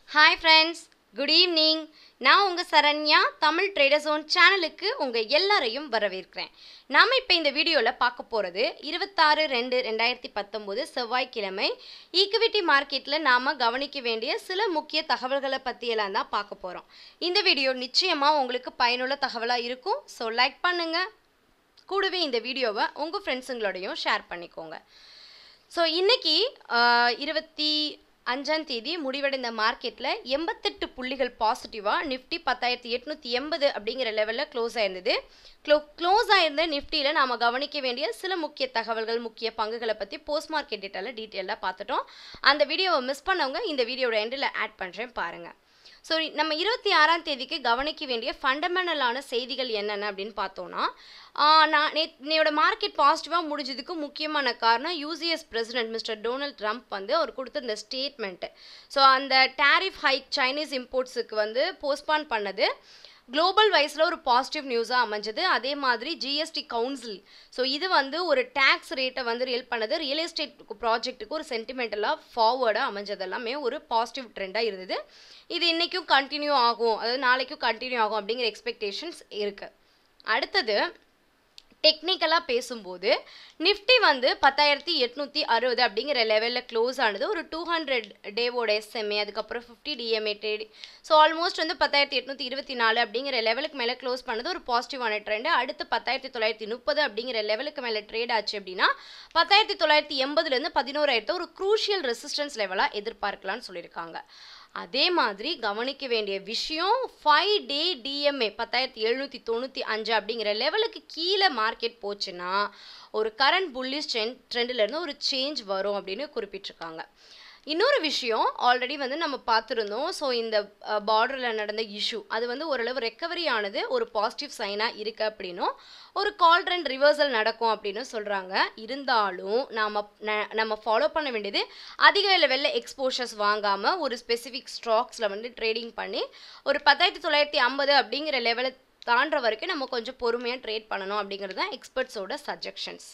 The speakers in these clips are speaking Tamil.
ஹாய் ஃப்ரெண்ட்ஸ் குட் ஈவினிங் நான் உங்கள் சரண்யா தமிழ் ட்ரேடர் ஜோன் சேனலுக்கு உங்கள் எல்லாரையும் வரவேற்கிறேன் நாம் இப்போ இந்த வீடியோவில் பார்க்க போகிறது இருபத்தாறு ரெண்டு ரெண்டாயிரத்தி பத்தொம்போது செவ்வாய்க்கிழமை ஈக்விட்டி மார்க்கெட்டில் நாம் கவனிக்க வேண்டிய சில முக்கிய தகவல்களை பற்றியெல்லாம் தான் பார்க்க போகிறோம் இந்த வீடியோ நிச்சயமாக உங்களுக்கு பயனுள்ள தகவலாக இருக்கும் ஸோ லைக் பண்ணுங்கள் கூடவே இந்த வீடியோவை உங்கள் ஃப்ரெண்ட்ஸுங்களோடையும் ஷேர் பண்ணிக்கோங்க ஸோ இன்னைக்கு ஆஹ், இருபத்தி அஞ்சாம் தேதி முடிவடைந்த மார்க்கெட்டில் எண்பத்தெட்டு புள்ளிகள் பாசிட்டிவாக நிஃப்டி பத்தாயிரத்தி எட்நூற்றி எண்பது அப்படிங்கிற லெவலில் க்ளோஸ் ஆயிருந்தது க்ளோ க்ளோஸ் ஆயிருந்த நிஃப்டியில் நாம் கவனிக்க வேண்டிய சில முக்கிய தகவல்கள் முக்கிய பங்குகளை பற்றி போஸ்ட் மார்க்கெட் டேட்டாவில் டீட்டெயிலாக பார்த்துட்டோம் அந்த வீடியோவை மிஸ் பண்ணவங்க இந்த வீடியோட எண்டில் ஆட் பண்ணுறேன் பாருங்கள் ஸோ நம்ம இருபத்தி ஆறாம் தேதிக்கு கவனிக்க வேண்டிய ஃபண்டமெண்டலான செய்திகள் என்னென்ன அப்படின்னு பார்த்தோன்னா ஆஹ் நான் நே என்னோட மார்க்கெட் பாசிட்டிவாக முடிஞ்சதுக்கு முக்கியமான காரணம் UCS president mister Donald Trump வந்து அவர் கொடுத்திருந்த ஸ்டேட்மெண்ட்டு ஸோ அந்த டேரிஃப் ஹைக் சைனீஸ் இம்போர்ட்ஸுக்கு வந்து போஸ்ட்பான் பண்ணது குளோபல் வைஸில் ஒரு பாசிட்டிவ் நியூஸாக அமைஞ்சது அதே மாதிரி ஜிஎஸ்டி கவுன்சில் ஸோ இது வந்து ஒரு டேக்ஸ் ரேட்டை வந்து ரியல் பண்ணது ரியல் எஸ்டேட் ப்ராஜெக்ட்டுக்கு ஒரு சென்டிமெண்டலாக ஃபார்வர்டாக அமைஞ்சது எல்லாமே ஒரு பாசிட்டிவ் ட்ரெண்டாக இருந்தது இது இன்றைக்கும் கண்டினியூ ஆகும் அதாவது நாளைக்கும் கண்டினியூ ஆகும் அப்படிங்கிற எக்ஸ்பெக்டேஷன்ஸ் இருக்குது அடுத்தது டெக்னிக்கலாக பேசும்போது நிஃப்டி வந்து பத்தாயிரத்தி எட்நூற்றி அறுபது அப்படிங்கிற லெவலில் க்ளோஸ் ஆனது ஒரு டூ ஹண்ட்ரட் டேவோட எஸ்எம்ஏ அதுக்கப்புறம் fifty DMA trade so almost வந்து பத்தாயிரத்தி எட்நூற்றி இருபத்தி நாலு அப்படிங்கிற லெவலுக்கு மேலே க்ளோஸ் பண்ணது ஒரு பாசிட்டிவான ட்ரெண்டு அடுத்து பத்தாயிரத்தி தொள்ளாயிரத்தி முப்பது அப்படிங்கிற லெவலுக்கு மேலே ட்ரேட் ஆச்சு அப்படின்னா பத்தாயிரத்தி தொள்ளாயிரத்தி எண்பதுலேருந்து பதினோராயிரத்தை ஒரு க்ரூஷியல் ரெசிஸ்டன்ஸ் லெவலாக எதிர்பார்க்கலாம்னு சொல்லியிருக்காங்க அதே மாதிரி கவனிக்க வேண்டிய விஷயம் ஃபைவ் டே டிஎம்ஏ பத்தாயிரத்தி எழுநூற்றி தொண்ணூற்றி அஞ்சு அப்படிங்கிற லெவலுக்கு கீழே மார்க்கெட் போச்சுன்னா ஒரு கரண்ட் புல்லிஷ் ட்ரெண்ட் ட்ரெண்டிலேருந்து ஒரு சேஞ்ச் வரும் அப்படின்னு குறிப்பிட்டிருக்காங்க இன்னொரு விஷயம் ஆல்ரெடி வந்து நம்ம பார்த்துருந்தோம் ஸோ இந்த பார்டரில் நடந்த இஷ்யூ அது வந்து ஓரளவு ரெக்கவரி ஆனது ஒரு பாசிட்டிவ் சைனாக இருக்குது அப்படின்னும் ஒரு கால் ட்ரெண்ட் ரிவர்சல் நடக்கும் அப்படின்னு சொல்கிறாங்க இருந்தாலும் நாம் நம்ம ஃபாலோ பண்ண வேண்டியது அதிக லெவலில் எக்ஸ்போஷர்ஸ் வாங்காமல் ஒரு ஸ்பெசிஃபிக் ஸ்டாக்ஸில் வந்து ட்ரேடிங் பண்ணி ஒரு பத்தாயிரத்தி தொள்ளாயிரத்தி ஐம்பது அப்படிங்கிற லெவலை தாண்டுற வரைக்கும் நம்ம கொஞ்சம் பொறுமையாக ட்ரேட் பண்ணணும் அப்படிங்கிறது தான் எக்ஸ்பர்ட்ஸோட சஜெக்ஷன்ஸ்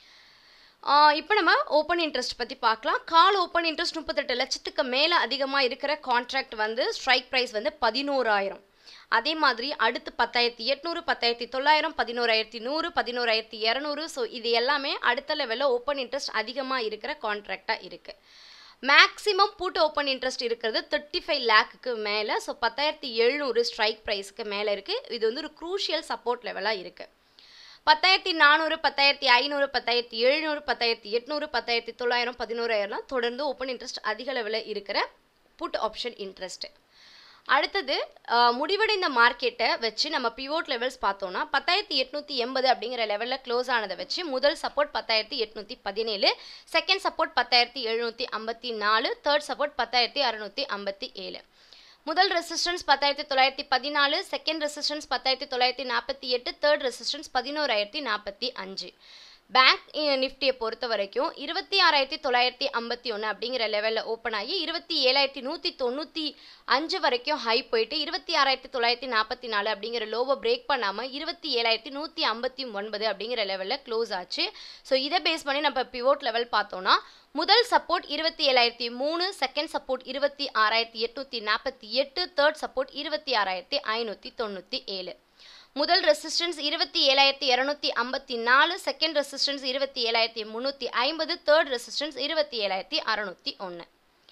இப்போ நம்ம ஓப்பன் இன்ட்ரெஸ்ட் பற்றி பார்க்கலாம் கால் ஓப்பன் இன்ட்ரெஸ்ட் முப்பத்தெட்டு லட்சத்துக்கு மேலே அதிகமாக இருக்கிற கான்ட்ராக்ட் வந்து ஸ்ட்ரைக் ப்ரைஸ் வந்து பதினோராயிரம் அதே மாதிரி அடுத்து பத்தாயிரத்தி எட்நூறு பத்தாயிரத்தி தொள்ளாயிரம் பதினோராயிரத்தி நூறு பதினோராயிரத்தி இரநூறு ஸோ இது எல்லாமே அடுத்த லெவலில் ஓப்பன் இன்ட்ரெஸ்ட் அதிகமாக இருக்கிற கான்ட்ராக்டாக இருக்குது மேக்ஸிமம் பூட் ஓப்பன் இன்ட்ரெஸ்ட் இருக்கிறது தேர்ட்டி ஃபைவ் லேக்குக்கு மேலே ஸோ பத்தாயிரத்தி எழுநூறு ஸ்ட்ரைக் ப்ரைஸ்க்கு மேலே இருக்குது இது வந்து ஒரு க்ரூஷியல் சப்போர்ட் லெவலாக இருக்குது பத்தாயிரத்தி நானூறு பத்தாயிரத்தி ஐநூறு பத்தாயிரத்தி எழுநூறு பத்தாயிரத்தி எட்நூறு பத்தாயிரத்தி தொள்ளாயிரம் பதினோராயிரம்லாம் தொடர்ந்து ஓப்பன் இன்ட்ரெஸ்ட் அதிக லெவலில் இருக்கிற புட் ஆப்ஷன் இன்ட்ரெஸ்ட் அடுத்தது அஹ், முடிவடைந்த மார்க்கெட்டை வச்சு நம்ம பிவோட் லெவல்ஸ் பார்த்தோம்னா பத்தாயிரத்தி எட்நூற்றி எண்பது அப்படிங்கிற லெவலில் க்ளோஸ் ஆனதை வச்சு முதல் சப்போர்ட் பத்தாயிரத்தி எட்நூற்றி பதினேழு செகண்ட் சப்போர்ட் பத்தாயிரத்தி எழுநூற்றி ஐம்பத்தி நாலு தேர்ட் சப்போர்ட் பத்தாயிரத்தி அறநூற்றி ஐம்பத்தி ஏழு முதல் ரெசிஸ்டன்ஸ் பத்தாயிரத்தி தொள்ளாயிரத்தி பதினாலு செகண்ட் ரெசிஸ்டன்ஸ் பத்தாயிரத்தி தொள்ளாயிரத்தி நாற்பத்தி எட்டு தேர்ட் ரெசிஸ்டன்ஸ் பதினோராயிரத்தி நாற்பத்தி அஞ்சு பேங்க் நிஃப்டியை பொறுத்த வரைக்கும் இருபத்தி ஆறாயிரத்தி தொள்ளாயிரத்தி ஐம்பத்தி ஒன்று அப்படிங்கிற லெவலில் ஓப்பன் ஆகி இருபத்தி ஏழாயிரத்தி நூற்றி தொண்ணூற்றி அஞ்சு வரைக்கும் ஹை போயிட்டு இருபத்தி ஆறாயிரத்தி தொள்ளாயிரத்தி நாற்பத்தி நாலு அப்படிங்கிற லோவை பிரேக் பண்ணாமல் இருபத்தி ஏழாயிரத்தி நூற்றி ஐம்பத்தி ஒன்பது அப்படிங்கிற லெவலில் க்ளோஸ் ஆச்சு ஸோ இதை பேஸ் பண்ணி நம்ம பிவோட் லெவல் பார்த்தோம்னா முதல் சப்போர்ட் இருபத்தி ஏழாயிரத்தி மூணு செகண்ட் சப்போர்ட் இருபத்தி ஆறாயிரத்தி எட்நூற்றி நாற்பத்தி எட்டு தேர்ட் சப்போர்ட் இருபத்தி ஆறாயிரத்தி ஐநூற்றி தொண்ணூற்றி ஏழு முதல் ரெசிஸ்டன்ஸ் இருபத்தி ஏழாயிரத்தி இரநூத்தி ஐம்பத்தி நாலு செகண்ட் ரெசிஸ்டன்ஸ் இருபத்தி ஏழாயிரத்தி முந்நூற்றி ஐம்பது தேர்ட் ரெசிஸ்டன்ஸ் இருபத்தி ஏழாயிரத்தி அறநூற்றி ஒன்று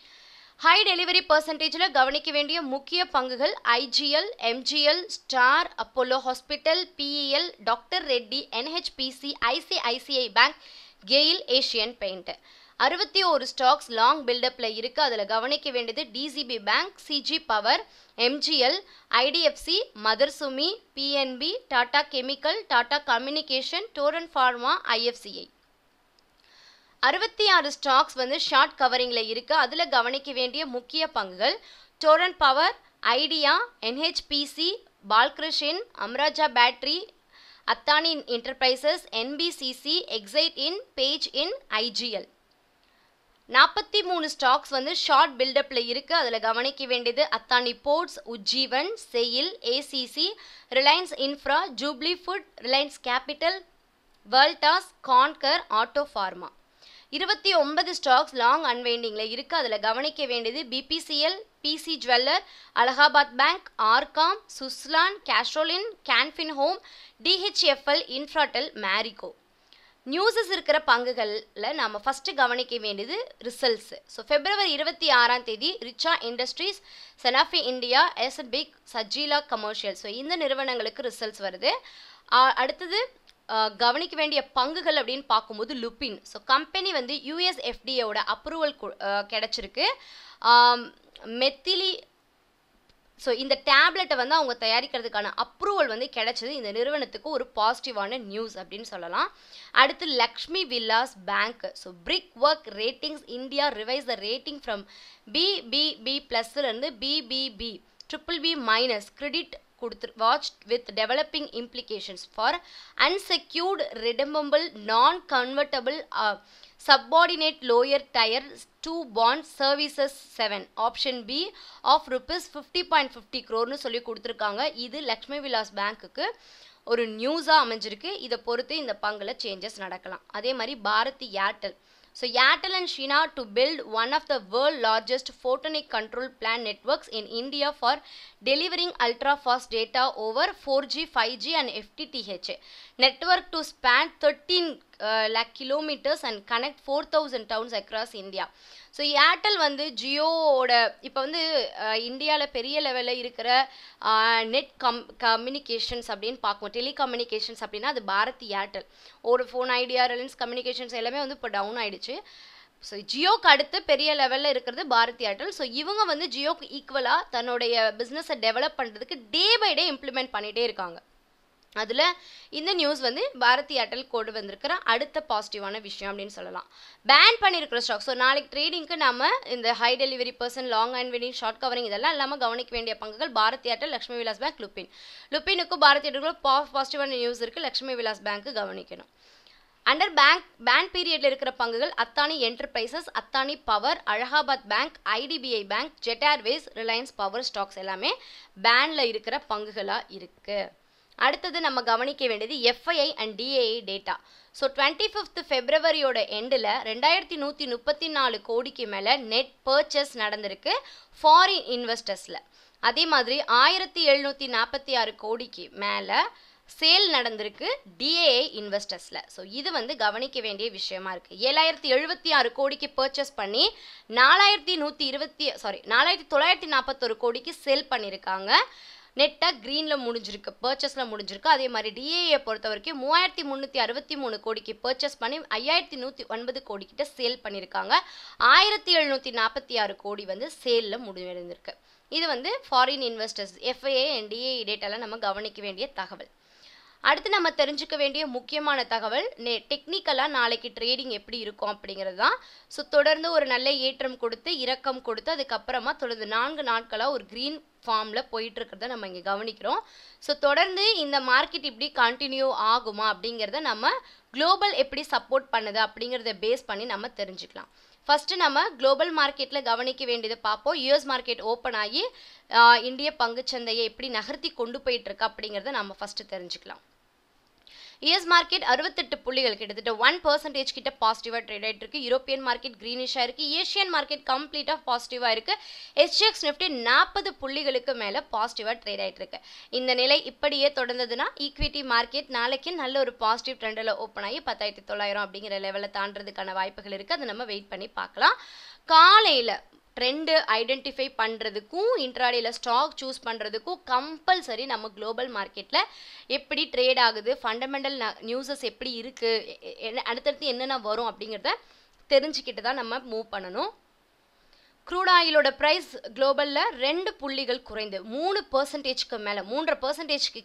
ஹை டெலிவரி பர்சன்டேஜில் கவனிக்க வேண்டிய முக்கிய பங்குகள் IGL MGL Star Apollo Hospital BEL doctor Reddy NHPC ICICI bank GAIL Asian paint அறுபத்தி ஒரு ஸ்டாக்ஸ் லாங் பில்டப்பில் இருக்குது அதில் கவனிக்க வேண்டியது DCB bank CG power MGL IDFC மதர்சுமி PNB Tata chemical Tata communication Torrent pharma IFCI அறுபத்தி ஆறு ஸ்டாக்ஸ் வந்து ஷார்ட் கவரிங்கில் இருக்குது அதில் கவனிக்க வேண்டிய முக்கிய பங்குகள் டோரன் பவர் ஐடியா என்ஹெச்பிசி பால்கிருஷின் அம்ராஜா battery Adani enterprises NBCC Exide இன் பேஜ் இன் ஐஜிஎல் நாற்பத்தி மூணு ஸ்டாக்ஸ் வந்து ஷார்ட் பில்டப்பில் இருக்குது அதில் கவனிக்க வேண்டியது Adani ports Ujjivan SAIL ACC Reliance infra Jubilant food Reliance capital வேர்ல்டாஸ் கான்கர் ஆட்டோ ஃபார்மா இருபத்தி ஒன்பது ஸ்டாக்ஸ் லாங் அன்வைண்டிங்கில் இருக்குது அதில் கவனிக்க வேண்டியது BPCL PC jeweller Allahabad bank RCom Suzlon கேஸ்ட்ரோலின் Canfin home DHFL Infratel Marico நியூஸஸ் இருக்கிற பங்குகளில் நாம் ஃபஸ்ட்டு கவனிக்க வேண்டியது ரிசல்ட்ஸ் ஸோ பிப்ரவரி இருபத்தி ஆறாம் தேதி ரிச்சா இண்டஸ்ட்ரீஸ் செனாஃபி இந்தியா எஸ்பிக் சஜீலா கமர்ஷியல் ஸோ இந்த நிறுவனங்களுக்கு ரிசல்ட்ஸ் வருது அடுத்தது கவனிக்க வேண்டிய பங்குகள் அப்படின்னு பார்க்கும்போது லுப்பின் ஸோ கம்பெனி வந்து யூஎஸ்எஃப்டியோட அப்ரூவல் கிடச்சிருக்கு மெத்திலி ஸோ இந்த டேப்லெட்டை வந்து அவங்க தயாரிக்கிறதுக்கான அப்ரூவல் வந்து கிடைச்சது இந்த நிறுவனத்துக்கு ஒரு பாசிட்டிவான நியூஸ் அப்படின்னு சொல்லலாம் அடுத்து Lakshmi Vilas bank so Brickwork ratings India revise the rating from BBB ப்ளஸ்லேருந்து BBB triple B minus credit கொடுத்து watch with developing implications for unsecured redeemable non convertible subordinate lower tier two bond services seven option B of rupees fifty point fifty க்ரோர்னு சொல்லி கொடுத்துருக்காங்க இது லக்ஷ்மி விலாஸ் பேங்க்குக்கு ஒரு நியூஸாக அமைஞ்சிருக்கு இதை பொறுத்து இந்த பங்கில் சேஞ்சஸ் நடக்கலாம் அதே மாதிரி Bharti Airtel so Airtel and ஷீனா to build one of the world largest photonic control plan networks in India for delivering ultra fast data over four G five G and FTTH network to span thirteen lakh kilometres and connect four thousand towns across India so Airtel வந்து ஜியோவோட இப்போ வந்து இந்தியாவில் பெரிய லெவலில் இருக்கிற நெட் கம் கம்யூனிகேஷன்ஸ் அப்படின்னு பார்க்குவோம் டெலிகம்யூனிகேஷன்ஸ் அப்படின்னா அது பாரதி ஏர்டெல் ஒரு ஃபோன் ஐடியா ரிலையன்ஸ் கம்யூனிகேஷன்ஸ் எல்லாமே வந்து இப்போ டவுன் ஆயிடுச்சு ஸோ ஜியோக்கு அடுத்து பெரிய லெவலில் இருக்கிறது பாரதி ஏர்டெல் ஸோ இவங்க வந்து ஜியோக்கு ஈக்குவலாக தன்னுடைய பிஸ்னஸை டெவலப் பண்ணுறதுக்கு டே பை டே இம்ப்ளிமெண்ட் பண்ணிகிட்டே இருக்காங்க அதில் இந்த நியூஸ் வந்து பாரதி ஏர்டெல் கொண்டு வந்திருக்கிற அடுத்த பாசிட்டிவான விஷயம் அப்படின்னு சொல்லலாம் பேன் பண்ணியிருக்கிற ஸ்டாக் ஸோ நாளைக்கு ட்ரேடிங்க்கு நம்ம இந்த high delivery percent long and வெடிங் ஷார்ட் கவரிங் இதெல்லாம் இல்லாமல் கவனிக்க வேண்டிய பங்குகள் Bharti Airtel Lakshmi Vilas bank Lupin லுப்பினுக்கும் பாரதி ஏர்டெலுக்கும் பா பாசிட்டிவான நியூஸ் இருக்குது லக்ஷ்மி விலாஸ் பேங்க்கு கவனிக்கணும் அண்டர் பேங்க் பேன் பீரியடில் இருக்கிற பங்குகள் Adani enterprises Adani power Allahabad bank IDBI bank Jet Airways Reliance power stocks எல்லாமே பேனில் இருக்கிற பங்குகளாக இருக்குது அடுத்தது நம்ம கவனிக்க வேண்டியது FII and DII data so twenty fifth ஃபெப்ரவரியோட எண்டில் ரெண்டாயிரத்தி நூற்றி முப்பத்தி நாலு கோடிக்கு மேலே நெட் பர்ச்சேஸ் நடந்திருக்கு ஃபாரின் இன்வெஸ்டர்ஸில் அதே மாதிரி ஆயிரத்தி எழுநூற்றி நாற்பத்தி ஆறு கோடிக்கு மேலே சேல் நடந்திருக்கு டிஏஐ இன்வெஸ்டர்ஸில் ஸோ இது வந்து கவனிக்க வேண்டிய விஷயமா இருக்குது ஏழாயிரத்தி எழுபத்தி ஆறு கோடிக்கு பர்ச்சேஸ் பண்ணி நாலாயிரத்தி நூற்றி இருபத்தி சாரி நாலாயிரத்தி தொள்ளாயிரத்தி நாற்பத்தொரு கோடிக்கு சேல் பண்ணியிருக்காங்க நெட்டாக க்ரீனில் முடிஞ்சிருக்கு பர்ச்சேஸில் முடிஞ்சிருக்கு அதே மாதிரி டிஏஏ பொறுத்த வரைக்கும் மூவாயிரத்தி முந்நூற்றி அறுபத்தி மூணு கோடிக்கு பர்ச்சேஸ் பண்ணி ஐயாயிரத்தி நூற்றி ஒன்பது கோடிக்கிட்ட சேல் பண்ணியிருக்காங்க ஆயிரத்தி எழுநூற்றி நாற்பத்தி ஆறு கோடி வந்து சேலில் முடிவடைந்திருக்கு இது வந்து foreign investors FII and DII டேட்டாலாம் நம்ம கவனிக்க வேண்டிய தகவல் அடுத்து நம்ம தெரிஞ்சுக்க வேண்டிய முக்கியமான தகவல் நே டெக்னிக்கலாக நாளைக்கு ட்ரேடிங் எப்படி இருக்கும் அப்படிங்கிறது தான் ஸோ தொடர்ந்து ஒரு நல்ல ஏற்றம் கொடுத்து இறக்கம் கொடுத்து அதுக்கப்புறமா தொடர்ந்து நான்கு நாட்களாக ஒரு க்ரீன் ஃபார்மில் போயிட்டு இருக்கிறத நம்ம இங்கே கவனிக்கிறோம் ஸோ தொடர்ந்து இந்த மார்க்கெட் இப்படி கண்டினியூ ஆகுமா அப்படிங்கிறத நம்ம குளோபல் எப்படி சப்போர்ட் பண்ணுது அப்படிங்கிறத பேஸ் பண்ணி நம்ம தெரிஞ்சுக்கலாம் ஃபஸ்ட்டு நம்ம குளோபல் மார்க்கெட்டில் கவனிக்க வேண்டியதை பார்ப்போம் யூஎஸ் மார்க்கெட் ஓப்பன் ஆகி இந்திய பங்குச்சந்தையை எப்படி நகர்த்தி கொண்டு போயிட்டு இருக்கு அப்படிங்கிறத நம்ம ஃபஸ்ட்டு தெரிஞ்சுக்கலாம் யூஎஸ் மார்க்கெட் அறுபத்தெட்டு புள்ளிகள் கிட்டத்தட்ட ஒன் பர்சன்டேஜ் கிட்ட பாசிட்டிவாக ட்ரேட் ஆகிட்டு இருக்கு யூரோப்பியன் மார்க்கெட் க்ரீனிஷாக இருக்கு ஏஷியன் மார்க்கெட் கம்ப்ளீட்டாக பாசிட்டிவாக இருக்கு எஸ்ஜிஎக்ஸ் நிஃப்டி நாற்பது புள்ளிகளுக்கு மேலே பாசிட்டிவாக ட்ரேட் ஆகிட்டு இருக்கு இந்த நிலை இப்படியே தொடர்ந்ததுன்னா ஈக்விட்டி மார்க்கெட் நாளைக்கு நல்ல ஒரு பாசிட்டிவ் ட்ரெண்டில் ஓப்பன் ஆகி பத்தாயிரத்தி தொள்ளாயிரம் அப்படிங்கிற லெவலில் தாண்டதுக்கான வாய்ப்புகள் இருக்குது அதை நம்ம வெயிட் பண்ணி பார்க்கலாம் காலையில் ட்ரெண்டு ஐடென்டிஃபை பண்ணுறதுக்கும் இன்ட்ராடேயில் ஸ்டாக் சூஸ் பண்ணுறதுக்கும் கம்பல்சரி நம்ம குளோபல் மார்க்கெட்டில் எப்படி ட்ரேட் ஆகுது ஃபண்டமெண்டல் நியூஸஸ் எப்படி இருக்குது என்ன அடுத்தடுத்து என்னென்ன வரும் அப்படிங்கிறத தெரிஞ்சுக்கிட்டு தான் நம்ம மூவ் பண்ணணும் க்ரூட் ஆயிலோட ப்ரைஸ் குளோபலில் ரெண்டு புள்ளிகள் குறைந்து மூணு பர்சன்டேஜ்க்கு மேலே மூன்றரை பர்சன்டேஜ்க்கு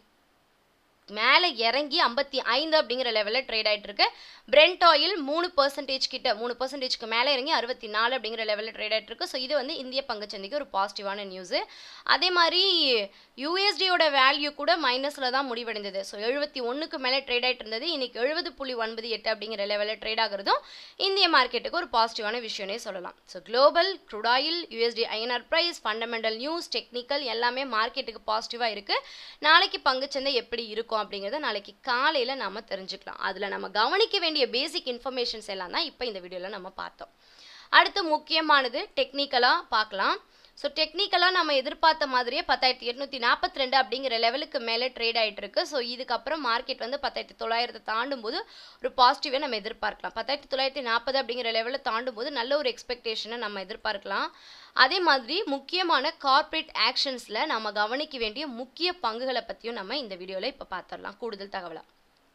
மேலே இறங்கி ஐம்பத்தி ஐந்து அப்படிங்கிற லெவலில் ட்ரேட் ஆகிட்டு இருக்கு பிரெண்ட் ஆயில் மூணு பர்சன்டேஜ் கிட்ட மூணு பர்சன்டேஜ்க்கு மேலே இறங்கி அறுபத்தி நாலு அப்படிங்கிற லெவலில் ட்ரேட் ஆகிட்டு இருக்கு ஸோ இது வந்து இந்திய பங்குச்சந்தைக்கு ஒரு பாசிட்டிவான நியூஸு அதே மாதிரி யூஎஸ்டியோட வேல்யூ கூட மைனஸில் தான் முடிவடைந்தது ஸோ எழுபத்தி ஒன்றுக்கு மேலே ட்ரேட் ஆகிட்டு இருந்தது இன்னைக்கு எழுபது புள்ளி ஒன்பது எட்டு அப்படிங்கிற லெவலில் ட்ரேட் ஆகிறதும் இந்திய மார்க்கெட்டுக்கு ஒரு பாசிட்டிவான விஷயம்னே சொல்லலாம் so global crude oil USD INR price fundamental news technical எல்லாமே மார்க்கெட்டுக்கு பாசிட்டிவாக இருக்குது நாளைக்கு பங்குச்சந்தை எப்படி இருக்கும் இருக்கும் அப்படிங்கிறத நாளைக்கு காலையில் நம்ம தெரிஞ்சுக்கலாம் அதில் நம்ம கவனிக்க வேண்டிய பேசிக் இன்ஃபர்மேஷன்ஸ் எல்லாம் தான் இப்போ இந்த வீடியோவில் நம்ம பார்த்தோம் அடுத்து முக்கியமானது டெக்னிக்கலாக பார்க்கலாம் ஸோ டெக்னிக்கலாக நம்ம எதிர்பார்த்த மாதிரியே பத்தாயிரத்தி எட்நூற்றி நாற்பத்தி ரெண்டு அப்படிங்கிற லெவலுக்கு மேலே ட்ரேட் ஆகிட்டு இருக்கு ஸோ இதுக்கப்புறம் மார்க்கெட் வந்து பத்தாயிரத்தி தொள்ளாயிரத்தை தாண்டும் போது ஒரு பாசிட்டிவை நம்ம எதிர்பார்க்கலாம் பத்தாயிரத்தி தொள்ளாயிரத்தி நாற்பது அப்படிங்கிற லெவலில் தாண்டும் போது நல்ல ஒரு எக்ஸ்பெக்டேஷனை நம்ம எதிர்பார்க்கலாம் அதே மாதிரி முக்கியமான கார்ப்பரேட் ஆக்ஷன்ஸில் நம்ம கவனிக்க வேண்டிய முக்கிய பங்குகளை பற்றியும் நம்ம இந்த வீடியோவில் இப்போ பார்த்துடலாம் கூடுதல் தகவலாக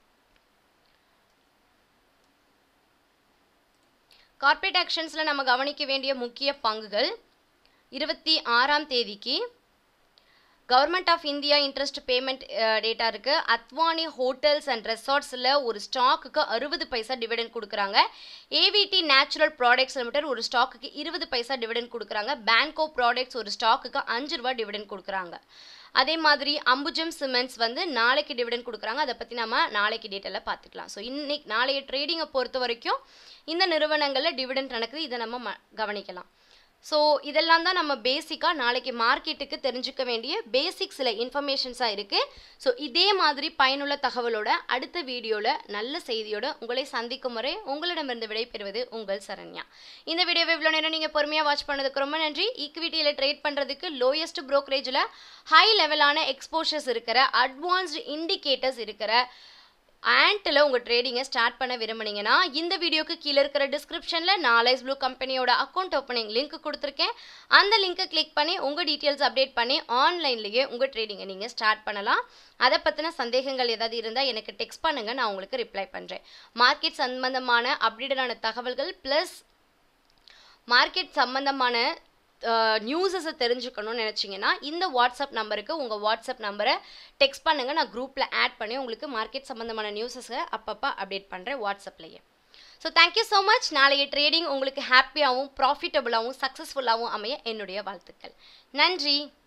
கார்ப்பரேட் ஆக்ஷன்ஸில் நம்ம கவனிக்க வேண்டிய முக்கிய பங்குகள் இருபத்தி ஆறாம் தேதிக்கு government of India interest payment data இருக்கு அத்வானி ஹோட்டல்ஸ் அண்ட் ரெசார்ட்ஸில் ஒரு ஸ்டாக்குக்கு அறுபது பைசா டிவிடெண்ட் கொடுக்குறாங்க ஏவிடி நேச்சுரல் ப்ராடக்ட்ஸ் லிமிடெட் ஒரு ஸ்டாக்குக்கு இருபது பைசா டிவிடெண்ட் கொடுக்குறாங்க பேங்கோ ப்ராடக்ட்ஸ் ஒரு ஸ்டாக்குக்கு அஞ்சு ரூபா டிவிடெண்ட் கொடுக்குறாங்க அதே மாதிரி அம்புஜம் சிமெண்ட்ஸ் வந்து நாளைக்கு டிவிடெண்ட் கொடுக்குறாங்க அதை பற்றி நம்ம நாளைக்கு டீட்டெயிலாக பார்த்துக்கலாம் ஸோ இன்னைக்கு நாளைய ட்ரேடிங்கை பொறுத்த வரைக்கும் இந்த நிறுவனங்களில் டிவிடெண்ட் நடக்குது இதை நம்ம ம கவனிக்கலாம் ஸோ இதெல்லாம் தான் நம்ம பேசிக்காக நாளைக்கு மார்க்கெட்டுக்கு தெரிஞ்சுக்க வேண்டிய பேசிக் சில இன்ஃபர்மேஷன்ஸாக இருக்குது ஸோ இதே மாதிரி பயனுள்ள தகவலோட அடுத்த வீடியோவில் நல்ல செய்தியோட உங்களை சந்திக்கும் முறை உங்களிடமிருந்து விடைபெறுவது உங்கள் சரண்யா இந்த வீடியோவை இவ்வளோ நேரம் நீங்கள் பொறுமையாக வாட்ச் பண்ணதுக்கு ரொம்ப நன்றி ஈக்விட்டியில் ட்ரேட் பண்ணுறதுக்கு லோயஸ்ட் ப்ரோக்கரேஜில் ஹை லெவலான எக்ஸ்போஷர்ஸ் இருக்கிற அட்வான்ஸ்டு இண்டிகேட்டர்ஸ் இருக்கிற ஆண்ட்டில் உங்கள் ட்ரேடிங்கை ஸ்டார்ட் பண்ண விரும்புனீங்கன்னா இந்த வீடியோக்கு கீழே இருக்கிற டிஸ்கிரிப்ஷனில் நாலைஸ் ப்ளூ கம்பெனியோட அக்கௌண்ட் ஓப்பனிங் லிங்க் கொடுத்துருக்கேன் அந்த லிங்க்கை கிளிக் பண்ணி உங்கள் டீட்டெயில்ஸ் அப்டேட் பண்ணி ஆன்லைன்லேயே உங்கள் ட்ரேடிங்கை நீங்கள் ஸ்டார்ட் பண்ணலாம் அதை பற்றின சந்தேகங்கள் ஏதாவது இருந்தால் எனக்கு டெக்ஸ்ட் பண்ணுங்கள் நான் உங்களுக்கு ரிப்ளை பண்ணுறேன் மார்க்கெட் சம்பந்தமான அப்டேட்டடான தகவல்கள் ப்ளஸ் மார்க்கெட் சம்பந்தமான நியூஸஸை தெரிஞ்சுக்கணும்னு நினச்சிங்கன்னா இந்த வாட்ஸ்அப் நம்பருக்கு உங்கள் வாட்ஸ்அப் நம்பரை டெக்ஸ்ட் பண்ணுங்கள் நான் குரூப்பில் ஆட் பண்ணி உங்களுக்கு மார்க்கெட் சம்மந்தமான நியூஸஸை அப்பப்போ அப்டேட் பண்ணுறேன் வாட்ஸ்அப்லேயே ஸோ தேங்க்யூ ஸோ மச் நாளைய ட்ரேடிங் உங்களுக்கு ஹாப்பியாகவும் ப்ராஃபிட்டபுளாகவும் சக்ஸஸ்ஃபுல்லாகவும் அமைய என்னுடைய வாழ்த்துக்கள் நன்றி